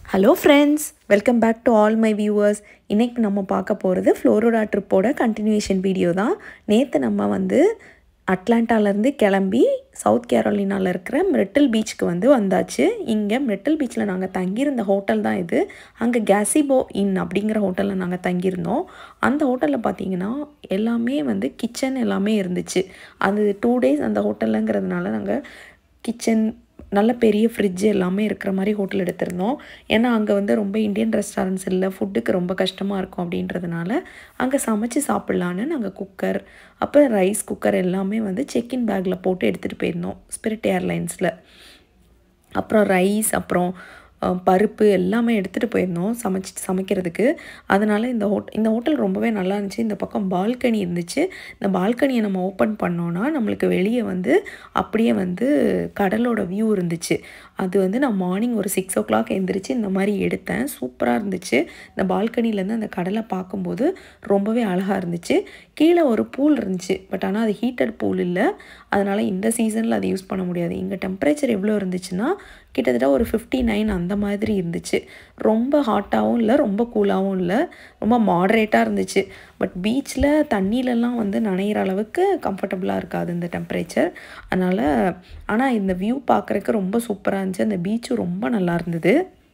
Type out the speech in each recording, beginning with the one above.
hello friends welcome back to all my viewers இன்றைக்கி நம்ம பார்க்க போகிறது ஃப்ளோரோடா ட்ரிப்போட கண்டினியூஷன் வீடியோ தான் நேற்று நம்ம வந்து அட்லாண்டாலேருந்து கிளம்பி சவுத் கேரோலினாவில் இருக்கிற மெட்டில் பீச்சுக்கு வந்து வந்தாச்சு இங்கே மெட்டில் பீச்சில் நாங்கள் தங்கியிருந்த ஹோட்டல் தான் இது அங்கே கேசிபோ இன் அப்படிங்கிற ஹோட்டலில் நாங்கள் தங்கியிருந்தோம் அந்த ஹோட்டலில் பார்த்தீங்கன்னா எல்லாமே வந்து கிச்சன் எல்லாமே இருந்துச்சு அது டூ டேஸ் அந்த ஹோட்டலுங்கிறதுனால நாங்கள் கிச்சன் நல்ல பெரிய ஃப்ரிட்ஜ் எல்லாமே இருக்கிற மாதிரி ஹோட்டல் எடுத்திருந்தோம் ஏன்னா அங்கே வந்து ரொம்ப இந்தியன் ரெஸ்டாரண்ட்ஸ் இல்லை ஃபுட்டுக்கு ரொம்ப கஷ்டமாக இருக்கும் அப்படின்றதுனால அங்கே சமைச்சு சாப்பிட்லான்னு நாங்கள் குக்கர் அப்புறம் ரைஸ் குக்கர் எல்லாமே வந்து செக்இன் பேக்கில் போட்டு எடுத்துகிட்டு போயிருந்தோம் ஸ்பிரிட் ஏர்லைன்ஸில் அப்புறம் ரைஸ் அப்புறம் பருப்பு எல்லாமே எடுத்துகிட்டு போயிருந்தோம் சமைச்சி சமைக்கிறதுக்கு அதனால் இந்த ஹோட் இந்த ஹோட்டல் ரொம்பவே நல்லா இருந்துச்சு இந்த பக்கம் பால்கனி இருந்துச்சு இந்த பால்கனியை நம்ம ஓப்பன் பண்ணோன்னா நம்மளுக்கு வெளியே வந்து அப்படியே வந்து கடலோட வியூ இருந்துச்சு அது வந்து நான் மார்னிங் ஒரு சிக்ஸ் ஓ கிளாக் எழுந்திரிச்சு இந்த மாதிரி எடுத்தேன் சூப்பராக இருந்துச்சு இந்த பால்கனிலேருந்து அந்த கடலை பார்க்கும்போது ரொம்பவே அழகாக இருந்துச்சு கீழே ஒரு பூல் இருந்துச்சு பட் ஆனால் அது ஹீட்டட் பூல் இல்லை அதனால் இந்த சீசனில் அதை யூஸ் பண்ண முடியாது இங்கே டெம்பரேச்சர் எவ்வளோ இருந்துச்சுன்னா கிட்டத்தட்ட ஒரு ஃபிஃப்டி நைன் அந்த மாதிரி இருந்துச்சு ரொம்ப ஹாட்டாகவும் இல்லை ரொம்ப கூலாகவும் இல்லை ரொம்ப மாடரேட்டாக இருந்துச்சு பட் பீச்சில் தண்ணியிலலாம் வந்து நனையிற அளவுக்கு கம்ஃபர்டபுளாக இருக்காது இந்த டெம்பரேச்சர் அதனால் ஆனால் இந்த வியூ பார்க்குறக்கு ரொம்ப சூப்பராக இருந்துச்சு அந்த பீச்சும் ரொம்ப நல்லா இருந்தது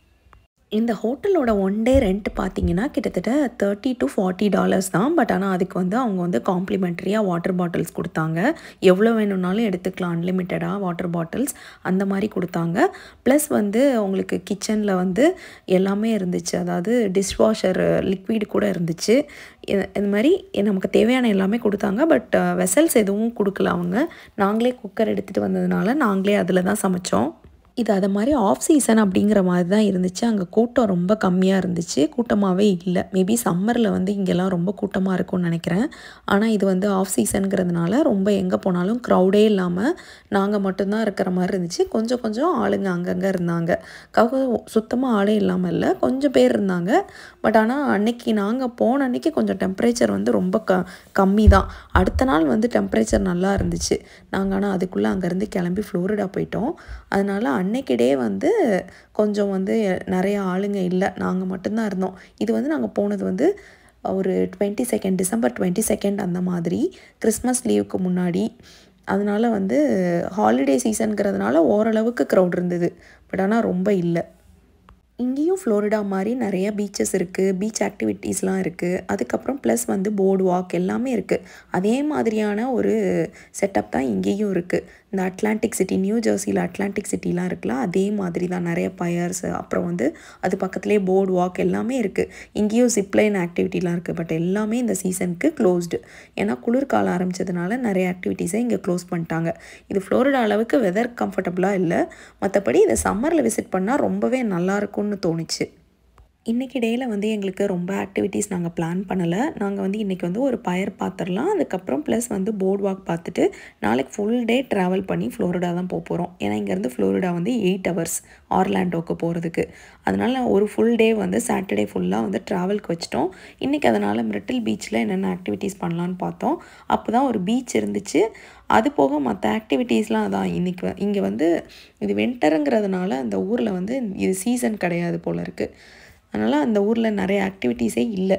இந்த ஹோட்டலோட ஒன் டே ரெண்ட் பார்த்தீங்கன்னா கிட்டத்தட்ட தேர்ட்டி டு ஃபார்ட்டி டாலர்ஸ் தான் பட் ஆனால் அதுக்கு வந்து அவங்க வந்து காம்ப்ளிமெண்ட்ரியாக வாட்டர் பாட்டில்ஸ் கொடுத்தாங்க எவ்வளோ வேணும்னாலும் எடுத்துக்கலாம் அன்லிமிட்டடாக வாட்டர் பாட்டில்ஸ் அந்த மாதிரி கொடுத்தாங்க ப்ளஸ் வந்து உங்களுக்கு கிச்சனில் வந்து எல்லாமே இருந்துச்சு அதாவது டிஷ்வாஷர் லிக்விட் கூட இருந்துச்சு இந்த மாதிரி நமக்கு தேவையான எல்லாமே கொடுத்தாங்க பட் வெசல்ஸ் எதுவும் கொடுக்கல அவங்க நாங்களே குக்கர் எடுத்துகிட்டு வந்ததுனால நாங்களே அதில் தான் சமைச்சோம் இது அதை மாதிரி ஆஃப் சீசன் அப்படிங்கிற மாதிரி தான் இருந்துச்சு அங்கே கூட்டம் ரொம்ப கம்மியாக இருந்துச்சு கூட்டமாகவே இல்லை மேபி சம்மரில் வந்து இங்கெல்லாம் ரொம்ப கூட்டமாக இருக்கும்னு நினைக்கிறேன் ஆனால் இது வந்து ஆஃப் சீசனுங்கிறதுனால ரொம்ப எங்கே போனாலும் க்ரௌடே இல்லாமல் நாங்கள் மட்டும்தான் இருக்கிற மாதிரி இருந்துச்சு கொஞ்சம் கொஞ்சம் ஆளுங்க அங்கங்கே இருந்தாங்க கவு சுத்தமாக ஆளே இல்லாமல் இல்லை கொஞ்சம் பேர் இருந்தாங்க பட் ஆனால் அன்னைக்கு நாங்கள் போன அன்னைக்கு கொஞ்சம் டெம்பரேச்சர் வந்து ரொம்ப க கம்மி தான் அடுத்த நாள் வந்து டெம்பரேச்சர் நல்லா இருந்துச்சு நாங்கள் ஆனால் அதுக்குள்ளே அங்கேருந்து கிளம்பி ஃப்ளோரிடா போயிட்டோம் அதனால் அன்னைக்கு டே வந்து கொஞ்சம் வந்து நிறைய ஆளுங்க இல்லை நாங்கள் மட்டும்தான் இருந்தோம் இது வந்து நாங்கள் போனது வந்து ஒரு twenty second December twenty second அந்த மாதிரி கிறிஸ்மஸ் லீவுக்கு முன்னாடி அதனால் வந்து ஹாலிடே சீசனுங்கிறதுனால ஓரளவுக்கு க்ரௌட் இருந்தது பட் ஆனால் ரொம்ப இல்லை இங்கேயும் ஃப்ளோரிடா மாதிரி நிறைய பீச்சஸ் இருக்குது பீச் ஆக்டிவிட்டீஸ்லாம் இருக்குது அதுக்கப்புறம் ப்ளஸ் வந்து போர்டு வாக் எல்லாமே இருக்குது அதே மாதிரியான ஒரு செட்டப் தான் இங்கேயும் இருக்குது இந்த அட்லாண்டிக் சிட்டி நியூ ஜெர்சியில் அட்லாண்டிக் சிட்டிலாம் இருக்குல்ல அதே மாதிரி தான் நிறைய பயர்ஸ் அப்புறம் வந்து அது பக்கத்துலேயே போர்டு வாக் எல்லாமே இருக்குது இங்கேயும் ஜிப்லைன் ஆக்டிவிட்டிலாம் இருக்குது பட் எல்லாமே இந்த சீசனுக்கு க்ளோஸ்டு ஏன்னா குளிர்காலம் ஆரம்பித்ததுனால நிறைய ஆக்டிவிட்டீஸை இங்கே க்ளோஸ் பண்ணிட்டாங்க இது ஃப்ளோரிடா அளவுக்கு வெதர் கம்ஃபர்டபுளாக இல்லை மற்றபடி இதை சம்மரில் விசிட் பண்ணால் ரொம்பவே நல்லாயிருக்கும்னு தோணுச்சு இன்றைக்கி டேயில் வந்து எங்களுக்கு ரொம்ப ஆக்டிவிட்டீஸ் நாங்கள் பிளான் பண்ணலை நாங்கள் வந்து இன்றைக்கி வந்து ஒரு பயர் பார்த்துடலாம் அதுக்கப்புறம் ப்ளஸ் வந்து போர்ட் வாக் பார்த்துட்டு நாளைக்கு ஃபுல் டே ட்ராவல் பண்ணி ஃப்ளோரிடா தான் போக போகிறோம் ஏன்னா இங்கேருந்து ஃப்ளோரிடா வந்து எயிட் ஹவர்ஸ் ஆர்லாண்டோக்கு போகிறதுக்கு அதனால் ஒரு ஃபுல் டே வந்து சாட்டர்டே ஃபுல்லாக வந்து ட்ராவலுக்கு வச்சிட்டோம் இன்றைக்கி அதனால் மிரிட்டில் பீச்சில் என்னென்ன ஆக்டிவிட்டீஸ் பண்ணலான்னு பார்த்தோம் அப்போ தான் ஒரு பீச் இருந்துச்சு அது போக மற்ற ஆக்டிவிட்டீஸ்லாம் தான் இன்றைக்கி இங்கே வந்து இது வின்டருங்கிறதுனால அந்த ஊரில் வந்து இது சீசன் கிடையாது போல் இருக்குது அதனால் அந்த ஊரில் நிறைய ஆக்டிவிட்டீஸே இல்லை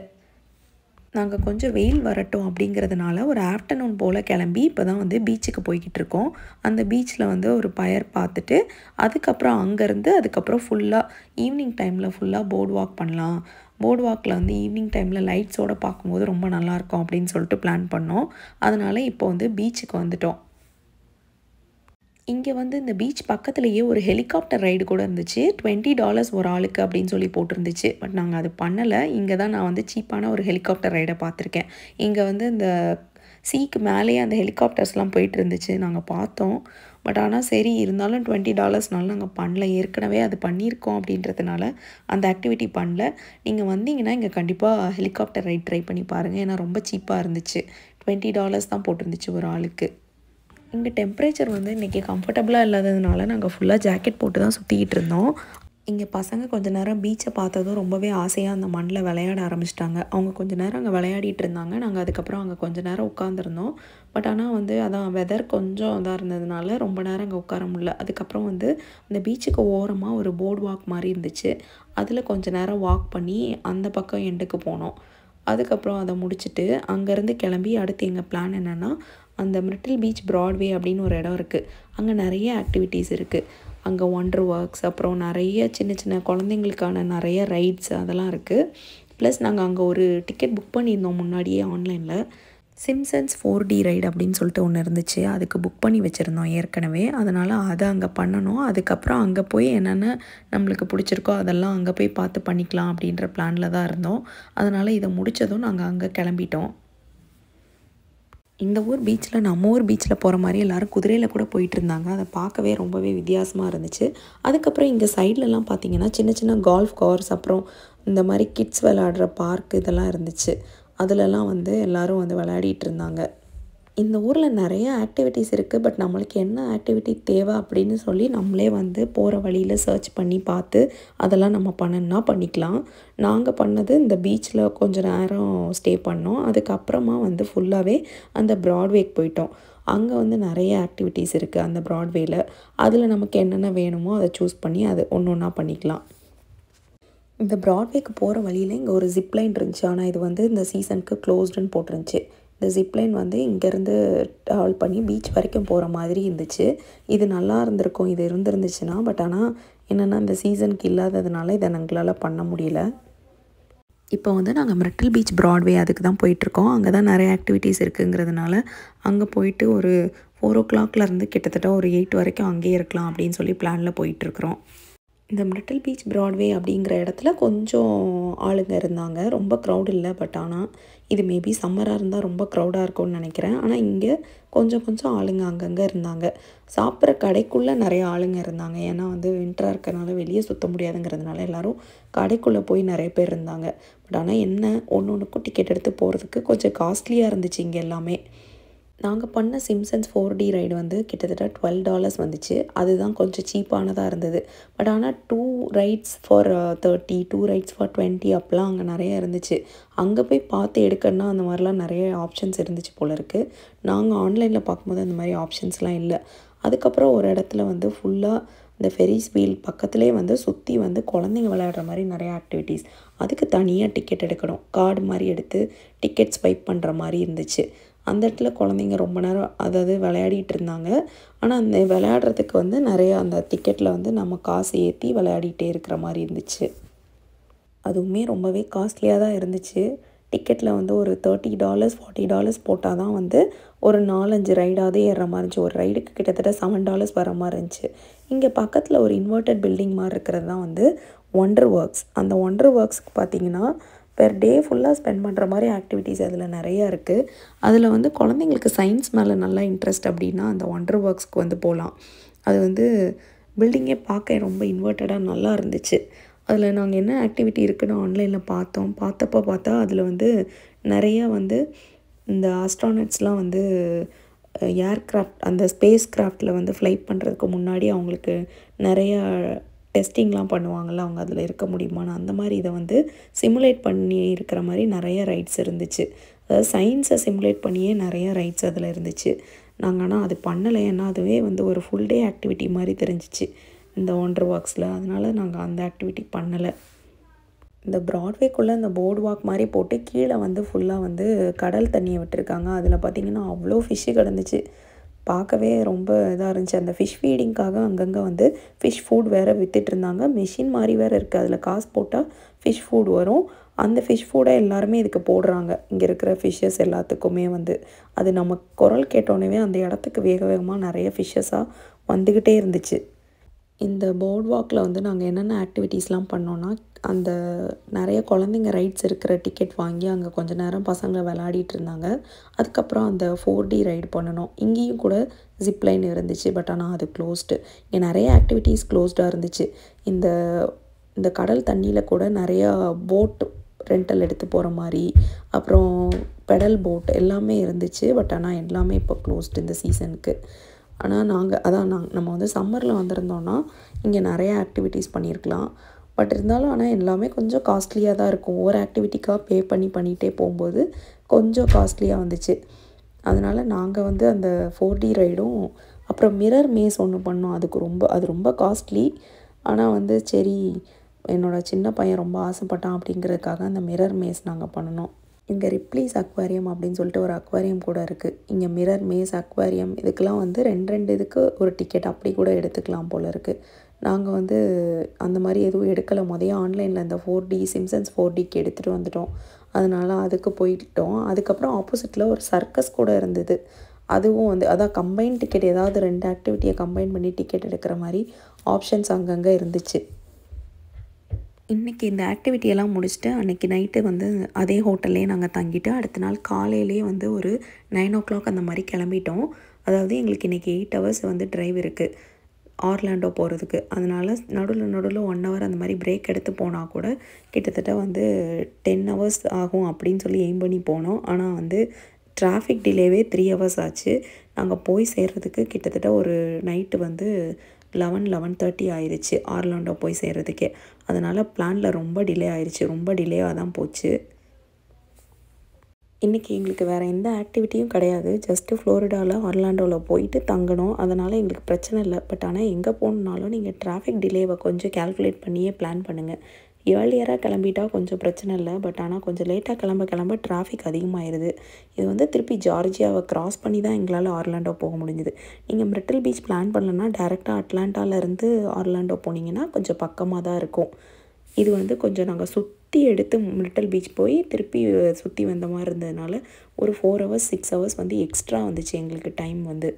நாங்கள் கொஞ்சம் வெயில் வரட்டும் அப்படிங்கிறதுனால ஒரு ஆஃப்டர்நூன் போல் கிளம்பி இப்போ தான் வந்து பீச்சுக்கு போய்கிட்டு இருக்கோம் அந்த பீச்சில் வந்து ஒரு பயர் பார்த்துட்டு அதுக்கப்புறம் அங்கேருந்து அதுக்கப்புறம் ஃபுல்லாக ஈவினிங் டைமில் ஃபுல்லாக போர்ட் வாக் பண்ணலாம் போர்ட் வாக்கில் வந்து ஈவினிங் டைமில் லைட்ஸோடு பார்க்கும்போது ரொம்ப நல்லாயிருக்கும் அப்படின்னு சொல்லிட்டு பிளான் பண்ணோம் அதனால் இப்போ வந்து பீச்சுக்கு வந்துட்டோம் இங்கே வந்து இந்த பீச் பக்கத்துலேயே ஒரு ஹெலிகாப்டர் ரைடு கூட இருந்துச்சு டுவெண்ட்டி டாலர்ஸ் ஒரு ஆளுக்கு அப்படின்னு சொல்லி போட்டிருந்துச்சு பட் நாங்கள் அது பண்ணலை இங்கே தான் நான் வந்து சீப்பான ஒரு ஹெலிகாப்டர் ரைடை பார்த்துருக்கேன் இங்கே வந்து இந்த சீக்கு மேலேயே அந்த ஹெலிகாப்டர்ஸ்லாம் போயிட்டு இருந்துச்சு நாங்கள் பார்த்தோம் பட் ஆனால் சரி இருந்தாலும் டுவெண்ட்டி டாலர்ஸ்னால நாங்கள் பண்ணல ஏற்கனவே அது பண்ணியிருக்கோம் அப்படின்றதுனால அந்த ஆக்டிவிட்டி பண்ணல நீங்கள் வந்தீங்கன்னா இங்கே கண்டிப்பாக ஹெலிகாப்டர் ரைட் ட்ரை பண்ணி பாருங்கள் ஏன்னா ரொம்ப சீப்பாக இருந்துச்சு டுவெண்ட்டி டாலர்ஸ் தான் போட்டிருந்துச்சு ஒரு ஆளுக்கு இங்கே டெம்பரேச்சர் வந்து இன்றைக்கி கம்ஃபர்டபுளாக இல்லாததுனால நாங்கள் ஃபுல்லாக ஜாக்கெட் போட்டு தான் சுற்றிக்கிட்டு இருந்தோம் இங்கே பசங்க கொஞ்ச நேரம் பீச்சை பார்த்ததும் ரொம்பவே ஆசையாக அந்த மண்ணில் விளையாட ஆரம்பிச்சிட்டாங்க அவங்க கொஞ்ச நேரம் அங்கே விளையாடிட்டு இருந்தாங்க நாங்கள் அதுக்கப்புறம் அங்கே கொஞ்ச நேரம் உட்காந்துருந்தோம் பட் ஆனால் வந்து அதான் வெதர் கொஞ்சம் இதாக இருந்ததுனால ரொம்ப நேரம் அங்கே உட்கார முடியல அதுக்கப்புறம் வந்து அந்த பீச்சுக்கு ஓரமாக ஒரு போர்டு வாக் மாதிரி இருந்துச்சு அதில் கொஞ்ச நேரம் வாக் பண்ணி அந்த பக்கம் எண்டுக்கு போனோம் அதுக்கப்புறம் அதை முடிச்சுட்டு அங்கேருந்து கிளம்பி அடுத்து எங்கள் பிளான் என்னென்னா அந்த மிரிட்டில் பீச் ப்ராட்வே அப்படின்னு ஒரு இடம் இருக்குது அங்கே நிறைய ஆக்டிவிட்டீஸ் இருக்குது அங்கே ஒண்டர் ஒர்க்ஸ் அப்புறம் நிறைய சின்ன சின்ன குழந்தைங்களுக்கான நிறைய ரைட்ஸ் அதெல்லாம் இருக்குது ப்ளஸ் நாங்கள் அங்கே ஒரு டிக்கெட் புக் பண்ணியிருந்தோம் முன்னாடியே ஆன்லைனில் சிம்சன்ஸ் ஃபோர் டி ரைடு அப்படின்னு சொல்லிட்டு ஒன்று இருந்துச்சு அதுக்கு புக் பண்ணி வச்சுருந்தோம் ஏற்கனவே அதனால் அதை அங்கே பண்ணணும் அதுக்கப்புறம் அங்கே போய் என்னென்ன நம்மளுக்கு பிடிச்சிருக்கோ அதெல்லாம் அங்கே போய் பார்த்து பண்ணிக்கலாம் அப்படின்ற பிளானில் தான் இருந்தோம் அதனால் இதை முடித்ததும் நாங்கள் அங்கே கிளம்பிட்டோம் இந்த ஊர் பீச்சில் நம்ம ஊர் பீச்சில் போகிற மாதிரி எல்லோரும் குதிரையில் கூட போயிட்டு இருந்தாங்க அதை பார்க்கவே ரொம்பவே வித்தியாசமாக இருந்துச்சு அதுக்கப்புறம் இங்கே சைட்லலாம் பார்த்தீங்கன்னா சின்ன சின்ன கால்ஃப் கார்ஸ் அப்புறம் இந்த மாதிரி கிட்ஸ் விளையாடுற பார்க் இதெல்லாம் இருந்துச்சு அதிலலாம் வந்து எல்லோரும் வந்து விளையாடிட்டு இருந்தாங்க இந்த ஊரில் நிறைய ஆக்டிவிட்டீஸ் இருக்குது பட் நம்மளுக்கு என்ன ஆக்டிவிட்டி தேவை அப்படின்னு சொல்லி நம்மளே வந்து போகிற வழியில் சர்ச் பண்ணி பார்த்து அதெல்லாம் நம்ம பண்ணணுன்னா பண்ணிக்கலாம் நாங்கள் பண்ணது இந்த பீச்சில் கொஞ்ச நேரம் ஸ்டே பண்ணோம் அதுக்கப்புறமா வந்து ஃபுல்லாகவே அந்த ப்ராட்வேக்கு போயிட்டோம் அங்கே வந்து நிறைய ஆக்டிவிட்டீஸ் இருக்குது அந்த ப்ராட்வேயில் அதில் நமக்கு என்னென்ன வேணுமோ அதை சூஸ் பண்ணி அதை ஒன்று ஒன்றா பண்ணிக்கலாம் இந்த ப்ராட்வேக்கு போகிற வழியில் இங்கே ஒரு ஜிப்லைன் இருந்துச்சு ஆனால் இது வந்து இந்த சீசனுக்கு க்ளோஸ்டுன்னு போட்டிருந்துச்சு இந்த ஜிப்லைன் வந்து இங்கேருந்து ட்ராவல் பண்ணி பீச் வரைக்கும் போகிற மாதிரி இருந்துச்சு இது நல்லா இருந்திருக்கும் இது இருந்திருந்துச்சுன்னா பட் ஆனால் என்னென்னா இந்த சீசனுக்கு இல்லாததுனால இதை எங்களால் பண்ண முடியல இப்போ வந்து நாங்கள் மிரட்டல் பீச் ப்ராட்வே அதுக்கு தான் போயிட்டுருக்கோம் அங்கே தான் நிறைய ஆக்டிவிட்டீஸ் இருக்குங்கிறதுனால அங்கே போயிட்டு ஒரு ஃபோர் ஓ கிளாக்லேருந்து கிட்டத்தட்ட ஒரு எயிட் வரைக்கும் அங்கேயே இருக்கலாம் அப்படின்னு சொல்லி பிளானில் போயிட்டுருக்குறோம் இந்த மிரட்டல் பீச் ப்ராட்வே அப்படிங்கிற இடத்துல கொஞ்சம் ஆளுங்க இருந்தாங்க ரொம்ப க்ரௌட் இல்லை பட் ஆனால் இது மேபி சம்மராக இருந்தால் ரொம்ப க்ரௌடாக இருக்கும்னு நினைக்கிறேன் ஆனால் இங்கே கொஞ்சம் கொஞ்சம் ஆளுங்க அங்கங்கே இருந்தாங்க சாப்பிட்ற கடைக்குள்ளே நிறைய ஆளுங்க இருந்தாங்க ஏன்னா வந்து வின்டராக இருக்கனால வெளியே சுற்ற முடியாதுங்கிறதுனால எல்லோரும் கடைக்குள்ளே போய் நிறைய பேர் இருந்தாங்க பட் ஆனால் என்ன ஒன்று ஒன்றுக்கும் டிக்கெட் எடுத்து போகிறதுக்கு கொஞ்சம் காஸ்ட்லியாக இருந்துச்சு இங்கே எல்லாமே நாங்கள் பண்ண சிம்சன்ஸ் ஃபோர் டி ரைடு வந்து கிட்டத்தட்ட டுவெல் டாலர்ஸ் வந்துச்சு அதுதான் கொஞ்சம் சீப்பானதாக இருந்தது பட் ஆனால் two rides for thirty two rides for twenty அப்போலாம் அங்கே நிறைய இருந்துச்சு அங்கே போய் பார்த்து எடுக்கணுன்னா அந்த மாதிரிலாம் நிறைய ஆப்ஷன்ஸ் இருந்துச்சு போல இருக்குது நாங்கள் ஆன்லைனில் பார்க்கும்போது அந்த மாதிரி ஆப்ஷன்ஸ்லாம் இல்லை அதுக்கப்புறம் ஒரு இடத்துல வந்து ஃபுல்லாக இந்த ஃபெரிஸ் வீல் பக்கத்துலேயே வந்து சுற்றி வந்து குழந்தைங்க விளையாடுற மாதிரி நிறைய ஆக்டிவிட்டீஸ் அதுக்கு தனியாக டிக்கெட் எடுக்கணும் கார்டு மாதிரி எடுத்து டிக்கெட் ஸ்வைப் பண்ணுற மாதிரி இருந்துச்சு அந்த இடத்துல குழந்தைங்க ரொம்ப நேரம் அதாவது விளையாடிட்டு இருந்தாங்க ஆனால் அந்த விளையாடுறதுக்கு வந்து நிறைய அந்த டிக்கெட்டில் வந்து நம்ம காசு ஏற்றி விளையாடிட்டே இருக்கிற மாதிரி இருந்துச்சு அதுவுமே ரொம்பவே காஸ்ட்லியாக தான் இருந்துச்சு டிக்கெட்டில் வந்து ஒரு தேர்ட்டி டாலர்ஸ் ஃபார்ட்டி டாலர்ஸ் போட்டால் தான் வந்து ஒரு நாலஞ்சு ரைடாவது ஏறுற மாதிரி இருந்துச்சு ஒரு ரைடுக்கு கிட்டத்தட்ட செவன் டாலர்ஸ் வர மாதிரி இருந்துச்சு இங்கே பக்கத்தில் ஒரு இன்வெர்டட் பில்டிங் மாதிரி இருக்கிறது தான் வந்து ஒண்டர் ஒர்க்ஸ் அந்த ஒண்டர் ஒர்க்ஸ்க்கு பார்த்தீங்கன்னா பெர் டே ஃபுல்லாக ஸ்பெண்ட் பண்ணுற மாதிரி ஆக்டிவிட்டீஸ் அதில் நிறையா இருக்குது அதில் வந்து குழந்தைங்களுக்கு சயின்ஸ் மேலே நல்லா இன்ட்ரெஸ்ட் அப்படின்னா அந்த ஒண்டர் ஒர்க்ஸ்க்கு வந்து போகலாம் அது வந்து பில்டிங்கே பார்க்க ரொம்ப இன்வெர்ட்டடாக நல்லா இருந்துச்சு அதில் நாங்கள் என்ன ஆக்டிவிட்டி இருக்குன்னு ஆன்லைனில் பார்த்தோம் பார்த்தப்போ பார்த்தா அதில் வந்து நிறையா வந்து இந்த ஆஸ்ட்ரானட்ஸ்லாம் வந்து ஏர்க்ராஃப்ட் அந்த ஸ்பேஸ் கிராஃப்டில் வந்து ஃப்ளைட் பண்ணுறதுக்கு முன்னாடி அவங்களுக்கு நிறையா டெஸ்டிங்லாம் பண்ணுவாங்கள்ல அவங்க அதில் இருக்க முடியுமான்னு அந்த மாதிரி இதை வந்து சிமுலேட் பண்ணி இருக்கிற மாதிரி நிறைய ரைட்ஸ் இருந்துச்சு அதாவது சயின்ஸை சிமுலேட் பண்ணியே நிறைய ரைட்ஸ் அதில் இருந்துச்சு நாங்கள் ஆனால் அது பண்ணலை ஏன்னா அதுவே வந்து ஒரு ஃபுல் டே ஆக்டிவிட்டி மாதிரி தெரிஞ்சிச்சு இந்த ஒண்டர் வாக்ஸில் அதனால் நாங்கள் அந்த ஆக்டிவிட்டி பண்ணலை இந்த ப்ராட்வேக்குள்ளே இந்த போர்டு வாக் மாதிரி போட்டு கீழே வந்து ஃபுல்லாக வந்து கடல் தண்ணியை விட்டுருக்காங்க அதில் பார்த்திங்கன்னா அவ்வளோ ஃபிஷ்ஷு கிடந்துச்சு பார்க்கவே ரொம்ப இதாக இருந்துச்சு அந்த ஃபிஷ் ஃபீடிங்க்காக அங்கங்கே வந்து ஃபிஷ் ஃபுட் வேறு விற்றுட்டு இருந்தாங்க மிஷின் மாதிரி வேறு இருக்குது அதில் காசு போட்டால் ஃபிஷ் ஃபுட் வரும் அந்த ஃபிஷ் ஃபுட்டை எல்லாருமே இதுக்கு போடுறாங்க இங்கே இருக்கிற ஃபிஷ்ஷஸ் எல்லாத்துக்குமே வந்து அது நம்ம குரல் கேட்டோன்னே அந்த இடத்துக்கு வேக வேகமாக நிறைய ஃபிஷ்ஷஸாக வந்துக்கிட்டே இருந்துச்சு இந்த போர்ட் வாக்கில் வந்து நாங்கள் என்னென்ன ஆக்டிவிட்டீஸ்லாம் பண்ணோன்னா அந்த நிறைய குழந்தைங்க ரைட்ஸ் இருக்கிற டிக்கெட் வாங்கி அங்கே கொஞ்ச நேரம் பசங்களை விளையாடிட்டு இருந்தாங்க அதுக்கப்புறம் அந்த ஃபோர் டி ரைடு பண்ணணும் இங்கேயும் கூட ஜிப்லைன் இருந்துச்சு பட் ஆனால் அது க்ளோஸ்டு இங்கே நிறைய ஆக்டிவிட்டீஸ் க்ளோஸ்டாக இருந்துச்சு இந்த இந்த கடல் தண்ணியில் கூட நிறையா போட் ரெண்டல் எடுத்து போகிற மாதிரி அப்புறம் பெடல் போட் எல்லாமே இருந்துச்சு பட் ஆனால் எல்லாமே இப்போ க்ளோஸ்டு இந்த சீசனுக்கு ஆனால் நாங்கள் அதான் நாங்கள் நம்ம வந்து சம்மரில் வந்திருந்தோன்னா இங்கே நிறைய ஆக்டிவிட்டீஸ் பண்ணியிருக்கலாம் பட் இருந்தாலும் ஆனால் எல்லாமே கொஞ்சம் காஸ்ட்லியாக தான் இருக்கும் ஒவ்வொரு ஆக்டிவிட்டிக்காக பே பண்ணி பண்ணிகிட்டே போகும்போது கொஞ்சம் காஸ்ட்லியாக வந்துச்சு அதனால் நாங்கள் வந்து அந்த ஃபோர் டி ரைடும் அப்புறம் மிரர் மேஸ் ஒன்று பண்ணோம் அதுக்கு ரொம்ப அது ரொம்ப காஸ்ட்லி ஆனால் வந்து சரி என்னோடய சின்ன பையன் ரொம்ப ஆசைப்பட்டான் அப்படிங்கிறதுக்காக அந்த மிரர் மேஸ் நாங்கள் பண்ணினோம் இங்கே ரிப்ளீஸ் அக்வாரியம் அப்படின்னு சொல்லிட்டு ஒரு அக்வாரியம் கூட இருக்குது இங்கே மிரர் மேஸ் அக்வாரியம் இதுக்கெல்லாம் வந்து ரெண்டு ரெண்டு இதுக்கு ஒரு டிக்கெட் அப்படி கூட எடுத்துக்கலாம் போல் இருக்குது நாங்கள் வந்து அந்த மாதிரி எதுவும் எடுக்கலை முதைய ஆன்லைனில் இந்த ஃபோர் டி சிம்சன்ஸ் ஃபோர் டிக்கு எடுத்துகிட்டு வந்துட்டோம் அதனால் அதுக்கு போயிட்டோம் அதுக்கப்புறம் ஆப்போசிட்டில் ஒரு சர்க்கஸ் கூட இருந்தது அதுவும் வந்து அதான் கம்பைன் டிக்கெட் ஏதாவது ரெண்டு ஆக்டிவிட்டியை கம்பைன் பண்ணி டிக்கெட் எடுக்கிற மாதிரி ஆப்ஷன்ஸ் அங்கங்கே இருந்துச்சு இன்றைக்கி இந்த ஆக்டிவிட்டியெல்லாம் முடிச்சுட்டு அன்றைக்கி நைட்டு வந்து அதே ஹோட்டல்லே நாங்கள் தங்கிட்டு அடுத்த நாள் காலையிலே வந்து ஒரு நைன் ஓ கிளாக் அந்த மாதிரி கிளம்பிட்டோம் அதாவது எங்களுக்கு இன்றைக்கி எயிட் ஹவர்ஸ் வந்து ட்ரைவ் இருக்குது ஆர்லாண்டோ போகிறதுக்கு அதனால் நடுவில் நடுவில் ஒன் ஹவர் அந்த மாதிரி பிரேக் எடுத்து போனால் கூட கிட்டத்தட்ட வந்து டென் ஹவர்ஸ் ஆகும் அப்படின்னு சொல்லி எய்ம் பண்ணி போனோம் ஆனால் வந்து டிராஃபிக் டிலேவே த்ரீ ஹவர்ஸ் ஆச்சு நாங்கள் போய் சேர்கிறதுக்கு கிட்டத்தட்ட ஒரு நைட்டு வந்து லெவன் லெவன் தேர்ட்டி ஆயிடுச்சு ஆர்லாண்டோ போய் சேர்கிறதுக்கே அதனால் பிளானில் ரொம்ப டிலே ஆயிடுச்சு ரொம்ப டிலேவாக தான் போச்சு இன்றைக்கி எங்களுக்கு வேறு எந்த ஆக்டிவிட்டியும் கிடையாது ஜஸ்ட்டு ஃப்ளோரிடாவில் ஆர்லாண்டோவில் போயிட்டு தங்கணும் அதனால் எங்களுக்கு பிரச்சனை இல்லை பட் ஆனால் எங்கே போகணுன்னாலும் நீங்கள் டிராஃபிக் டிலேவை கொஞ்சம் கேல்குலேட் பண்ணியே பிளான் பண்ணுங்கள் ஏர்லியராக கிளம்பிட்டா கொஞ்சம் பிரச்சனை இல்லை பட் ஆனால் கொஞ்சம் லேட்டாக கிளம்ப கிளம்ப டிராஃபிக் அதிகமாகிடுது இது வந்து திருப்பி ஜார்ஜியாவை க்ராஸ் பண்ணி தான் எங்களால் ஆர்லாண்டோ போக முடிஞ்சுது நீங்கள் மிரிட்டில் பீச் பிளான் பண்ணலன்னா டேரெக்டாக அட்லாண்டாவிலேருந்து ஆர்லாண்டோ போனீங்கன்னா கொஞ்சம் பக்கமாக தான் இருக்கும் இது வந்து கொஞ்சம் நாங்கள் சுற்றி எடுத்து மிரிட்டல் பீச் போய் திருப்பி சுற்றி வந்த மாதிரி இருந்ததுனால ஒரு ஃபோர் ஹவர்ஸ் சிக்ஸ் ஹவர்ஸ் வந்து எக்ஸ்ட்ரா வந்துச்சு எங்களுக்கு டைம் வந்து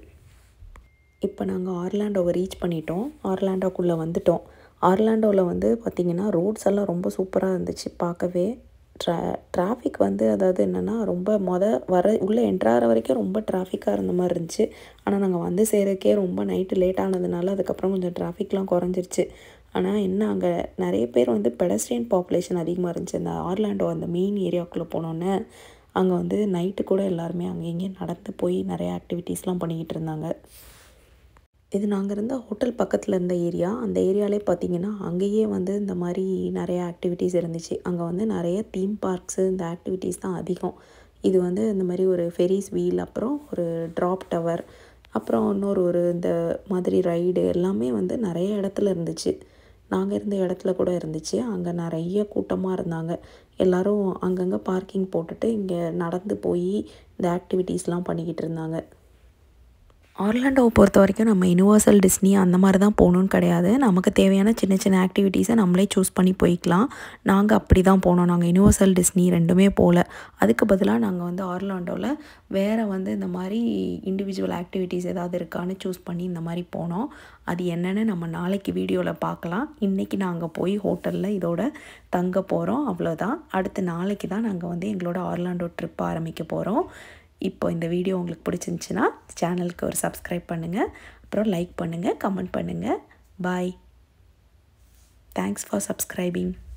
இப்போ நாங்கள் ஆர்லாண்டோவை ரீச் பண்ணிட்டோம் ஆர்லாண்டோக்குள்ளே வந்துட்டோம் ஆர்லாண்டோவில் வந்து பார்த்திங்கன்னா ரோட்ஸ் எல்லாம் ரொம்ப சூப்பராக இருந்துச்சு பார்க்கவே ட்ரா டிராஃபிக் வந்து அதாவது என்னென்னா ரொம்ப மொதல் வர உள்ளே என்ட்ராகிற வரைக்கும் ரொம்ப டிராஃபிக்காக இருந்த மாதிரி இருந்துச்சு ஆனால் நாங்கள் வந்து சேரக்கே ரொம்ப நைட்டு லேட் ஆனதுனால அதுக்கப்புறம் கொஞ்சம் டிராஃபிக்லாம் குறைஞ்சிருச்சு ஆனால் என்ன அங்கே நிறைய பேர் வந்து பெடஸ்ட்ரியன் பாப்புலேஷன் அதிகமாக இருந்துச்சு அந்த ஆர்லாண்டோ அந்த மெயின் ஏரியாவுக்குள்ளே போனோன்னே அங்கே வந்து நைட்டு கூட எல்லாருமே அங்கே இங்கேயும் நடந்து போய் நிறைய ஆக்டிவிட்டீஸ்லாம் பண்ணிக்கிட்டு இருந்தாங்க இது நாங்கள் இருந்த ஹோட்டல் பக்கத்தில் இருந்த ஏரியா அந்த ஏரியாலே பார்த்திங்கன்னா அங்கேயே வந்து இந்த மாதிரி நிறைய ஆக்டிவிட்டீஸ் இருந்துச்சு அங்கே வந்து நிறைய தீம் பார்க்ஸு இந்த ஆக்டிவிட்டீஸ் தான் அதிகம் இது வந்து இந்த மாதிரி ஒரு ஃபெரிஸ் வீல் அப்புறம் ஒரு ட்ராப் டவர் அப்புறம் இன்னொரு ஒரு இந்த மாதிரி ரைடு எல்லாமே வந்து நிறைய இடத்துல இருந்துச்சு நாங்கள் இருந்த இடத்துல கூட இருந்துச்சு அங்கே நிறைய கூட்டமாக இருந்தாங்க எல்லோரும் அங்கங்கே பார்க்கிங் போட்டுட்டு இங்கே நடந்து போய் இந்த ஆக்டிவிட்டீஸ்லாம் பண்ணிக்கிட்டு இருந்தாங்க ஆர்லாண்டோவை பொறுத்த வரைக்கும் நம்ம யூனிவர்சல் டிஸ்னி அந்த மாதிரி தான் போகணுன்னு கிடையாது நமக்கு தேவையான சின்ன சின்ன ஆக்டிவிட்டீஸை நம்மளே சூஸ் பண்ணி போய்க்கலாம் நாங்கள் அப்படி தான் போனோம் நாங்கள் யூனிவர்சல் டிஸ்னி ரெண்டுமே போகல அதுக்கு பதிலாக நாங்கள் வந்து ஆர்லாண்டோவில் வேறு வந்து இந்த மாதிரி இண்டிவிஜுவல் ஆக்டிவிட்டீஸ் ஏதாவது இருக்கான்னு சூஸ் பண்ணி இந்த மாதிரி போனோம் அது என்னென்னு நம்ம நாளைக்கு வீடியோவில் பார்க்கலாம் இன்றைக்கி நாங்கள் போய் ஹோட்டலில் இதோட தங்க போகிறோம் அவ்வளோதான் அடுத்து நாளைக்கு தான் நாங்கள் வந்து எங்களோட ஆர்லாண்டோ ட்ரிப் ஆரம்பிக்க போகிறோம் இப்போ இந்த வீடியோ உங்களுக்கு பிடிச்சிருந்துச்சின்னா சேனலுக்கு ஒரு சப்ஸ்கிரைப் பண்ணுங்கள் அப்புறம் லைக் பண்ணுங்கள் கமெண்ட் பண்ணுங்கள் பாய் தேங்க்ஸ் ஃபார் சப்ஸ்கிரைபிங்